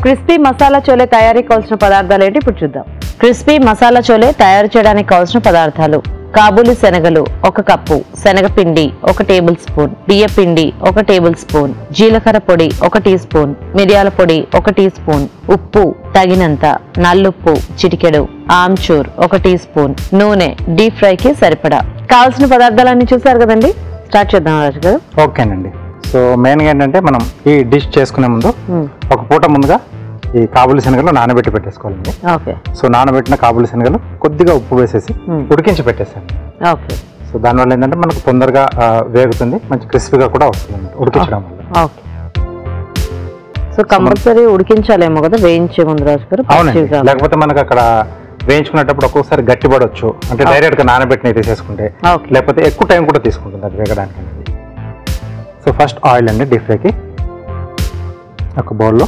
Crispy masala chole తయారీకి కావాల్సిన పదార్థాలు ఏంటి ఇప్పుడు చూద్దాం క్రిస్పీ మసాలా చోలే తయారు చేయడానికి కావాల్సిన పదార్థాలు కాబూలి శనగలు ఒక కప్పు శనగపిండి ఒక టేబుల్ స్పూన్ బియ్య పిండి ఒక టేబుల్ స్పూన్ జీలకర్ర పొడి ఒక టీ స్పూన్ మిరియాల పొడి ఒక టీ స్పూన్ ఉప్పు తగినంత నల్లుప్పు చిటికెడు ఆమ్చూర్ ఒక టీ స్పూన్ నూనె డీప్ ఫ్రైకి సరిపడా కావాల్సిన పదార్థాలన్నీ చూసారు కదండి స్టార్ట్ చేద్దాం రాజు గారు ఓకేనండి సో మెయిన్గా ఏంటంటే మనం ఈ డిష్ చేసుకునే ముందు ఒక పూట ముందుగా ఈ కాబులి శనగలు నానబెట్టి పెట్టేసుకోవాలండి ఓకే సో నానబెట్టిన కాబులి శనగలు కొద్దిగా ఉప్పు వేసేసి Hmm. ఉడికించి పెట్టేసాను ఓకే సో దానివల్ల ఏంటంటే మనకు తొందరగా ఆ, వేగుతుంది మంచి క్రిస్పీగా కూడా వస్తుంది అన్నమాట ఉడికించడం వల్ల ఓకే సో కంపల్సరీ ఉడికించాలేమో కదా వేయించే ముందు రాజు గారు అవునండి పచ్చివిగా. లేకపోతే మనకు అక్కడ వేయించుకునేటప్పుడు ఒక్కొక్కసారి గట్టిపడవచ్చు అంటే డైరెక్ట్ గా నానబెట్టినవి తీసేసుకుంటే ఓకే లేకపోతే ఎక్కువ టైం కూడా తీసుకుంటుంది అది వేగడానికి అనేది సో ఫస్ట్ ఆయిల్ అండి డీప్ ఫ్రైకి ఒక బౌల్లో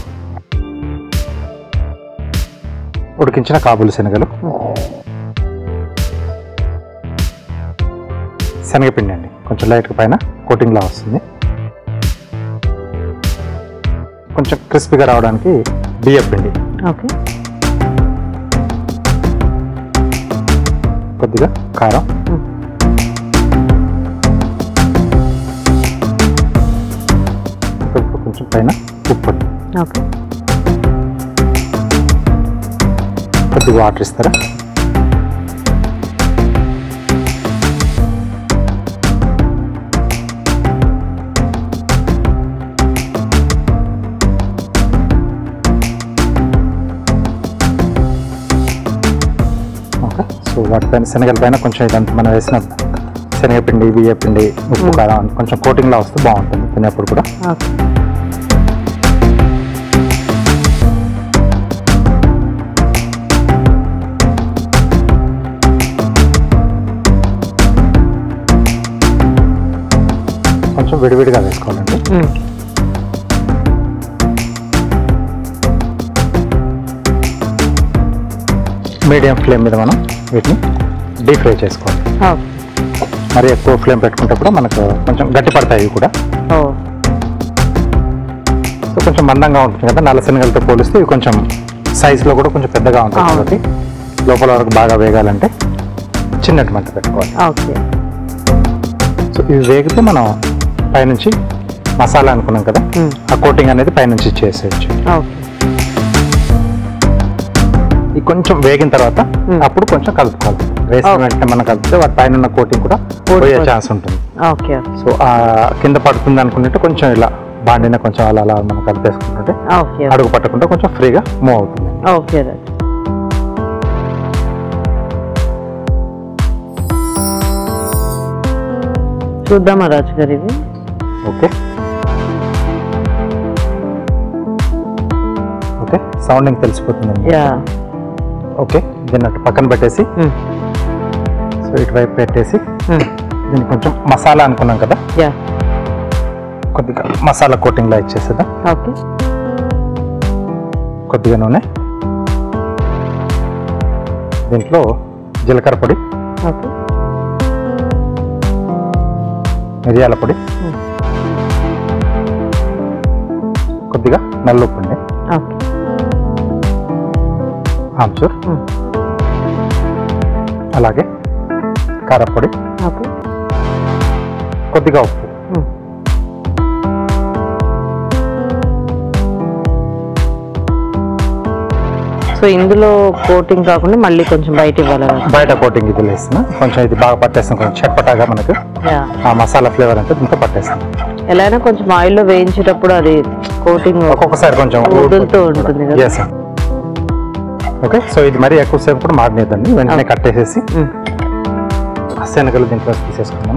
ఉడికించిన కాబూలి శనగలు శనగపిండి అండి కొంచెం లైట్గా పైన కోటింగ్లా వస్తుంది కొంచెం క్రిస్పీగా రావడానికి బియ్యం పిండి ఓకే కొద్దిగా కారం Hmm. ఇప్పుడు కొంచెం పైన ఉప్పు అండి. ఓకే కొద్దిగా వాటర్ ఇస్తారా ఓకే సో వాటిపైన శనగల పైన కొంచెం ఇదంతా మనం వేసిన శనగపిండి బియ్యపిండి ఉప్పు Mm. కారం కొంచెం కోటింగ్లా వస్తే బాగుంటుంది తినేప్పుడు కూడా ఓకే కొంచెం విడివిడిగా వేసుకోవాలండి మ్మ్. మీడియం ఫ్లేమ్ మీద మనం వీటిని డీప్ ఫ్రై చేసుకోవాలి ఓకే మరి ఎక్కువ ఫ్లేమ్ పెట్టుకుంటే కూడా మనకు కొంచెం గట్టి పడతాయి ఇవి కూడా ఓ సో కొంచెం మందంగా ఉంటుంది కదా నల్ల శనగలతో పోలిస్తే ఇవి కొంచెం సైజులో కూడా కొంచెం పెద్దగా ఉంటుంది అవును. కాబట్టి లోపల వరకు బాగా వేగాలంటే చిన్నటి మంట పెట్టుకోవాలి ఓకే సో ఇవి వేగితే మనం పైనుంచి మసాలా అనుకున్నాం కదా మ్మ్. ఆ కోటింగ్ అనేది పైనుంచి చేసేయచ్చు ఓకే ఇది కొంచెం వేగిన తర్వాత మ్మ్. అప్పుడు కొంచెం కలుపుకోవాలి వేసిన Okay. వెంటనే మనం కలిపితే వాటి పైన ఉన్న కోటింగ్ కూడా పోయే ఊడిపోతుంది. ఛాన్స్ ఉంటుంది ఓకే సో ఆ కింద పడుతుంది అనుకుంటే కొంచెం ఇలా బాండిన కొంచెం అలా అలా మనం కలిపేసుకుంటుంటే ఓకే అడుగు పట్టకుండా కొంచెం ఫ్రీగా మూవ్ అవుతుంది ఓకే రాజు చూద్దామా రాజు గారు ఇది ఓకే ఓకే సౌండింగ్ తెలిసిపోతుందండి యా ఓకే దీన్ని అటు పక్కన పెట్టేసి మ్మ్. సో ఇటువైపు పెట్టేసి మ్మ్. దీన్ని కొంచెం మసాలా అనుకున్నాం కదా యా కొద్దిగా మసాలా కోటింగ్లా ఇచ్చేసేద్దాం ఓకే కొద్దిగా నూనె దీంట్లో జీలకర్ర పొడి ఓకే మిరియాల పొడి మ్మ్. కొద్దిగా నల్లుప్పు అండి ఓకే ఆమ్చూర్ మ్మ్. అలాగే కారపొడి ఓకే కొద్దిగా ఉప్పు మ్మ్. సో ఇందులో కోటింగ్ కాకుండా మళ్ళీ కొంచెం బయట ఇవ్వాలి రాజు. బయట కోటింగ్ ఇది వేస్తున్నా కొంచెం ఇది బాగా పట్టేస్తాం కొంచెం చట్పటాగా మనకు యా ఆ మసాలా ఫ్లేవర్ అంతా దీంతో పట్టేస్తాం ఎలా అయినా కొంచెం ఆయిల్లో వేయించేటప్పుడు అది కోటింగ్ ఒక్కొక్కసారి కొంచెం వదులుతూ ఉంటుంది కదా ఎస్ ఓకే సో ఇది మరీ ఎక్కువసేపు కూడా మారినేదండి వెంటనే Okay. కట్టేసేసి మ్మ్. శనగలు దీంట్లో తీసేసుకుందాం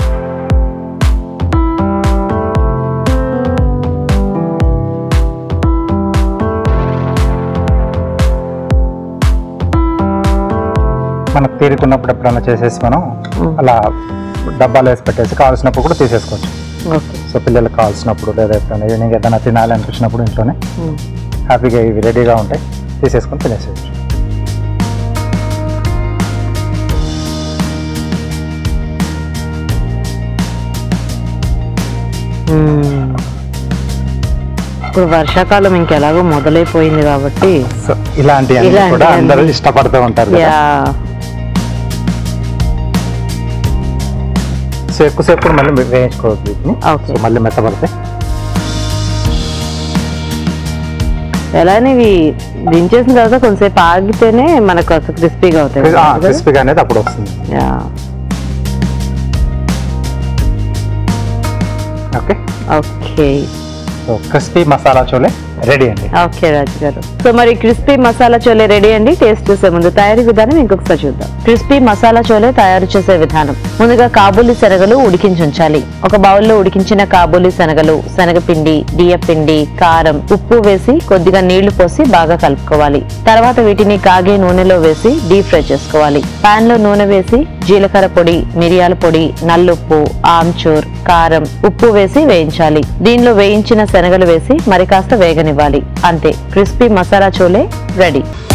మనకు తీరుకున్నప్పుడు ఎప్పుడైనా చేసేసి మనం మ్మ్. అలా డబ్బాలు వేసి పెట్టేసి కావాల్సినప్పుడు కూడా తీసేసుకోవచ్చు ఓకే సో పిల్లలకు కావాల్సినప్పుడు లేదా ఎప్పుడైనా ఈవినింగ్ ఏదైనా తినాలి అనిపించినప్పుడు ఇంట్లోనే మ్మ్. హ్యాపీగా ఇవి రెడీగా ఉంటాయి తీసేసుకొని తినేసేయచ్చు మ్మ్. ఇప్పుడు వర్షాకాలం ఇంకెలాగో మొదలైపోయింది కాబట్టి సో ఇలాంటివన్నీ కూడా ఇలాంటివన్నీ. అందరూ ఇష్టపడుతూ ఉంటారు కదా. యా సో ఎక్కువసేపు కూడా మళ్ళీ వేయించుకోవద్దు వీటిని Okay. సో మళ్ళీ మెత్తపడతాయి ఎలానే ఇవి దించేసిన తర్వాత కొంతసేపు ఆగితేనే మనకు అసలు క్రిస్పీగా అవుతాయి కదా? క్రిస్పీగా అనేది అప్పుడు వస్తుంది yeah okay okay so crispy masala chole ready అండి ఓకే రాజు గారు సో మరి క్రిస్పీ మసాలా చోలే రెడీ అండి టేస్ట్ చేసే ముందు తయారీ విధానం ఇంకొకసారి చూద్దాం క్రిస్పీ మసాలా చోలే తయారు చేసే విధానం ముందుగా కాబూలి శనగలు ఉడికించి ఉంచాలి ఒక బౌల్లో ఉడికించిన కాబూలి శనగలు శనగపిండి బియ్య పిండి కారం ఉప్పు వేసి కొద్దిగా నీళ్లు పోసి బాగా కలుపుకోవాలి తర్వాత వీటిని కాగే నూనెలో వేసి డీప్ ఫ్రై చేసుకోవాలి పాన్ లో నూనె వేసి జీలకర్ర పొడి మిరియాల పొడి నల్లుప్పు ఆమ్చూర్ కారం ఉప్పు వేసి వేయించాలి దీనిలో వేయించిన శనగలు వేసి మరి కాస్త వేగనివ్వాలి అంతే క్రిస్పీ మసాలా చోలే రెడీ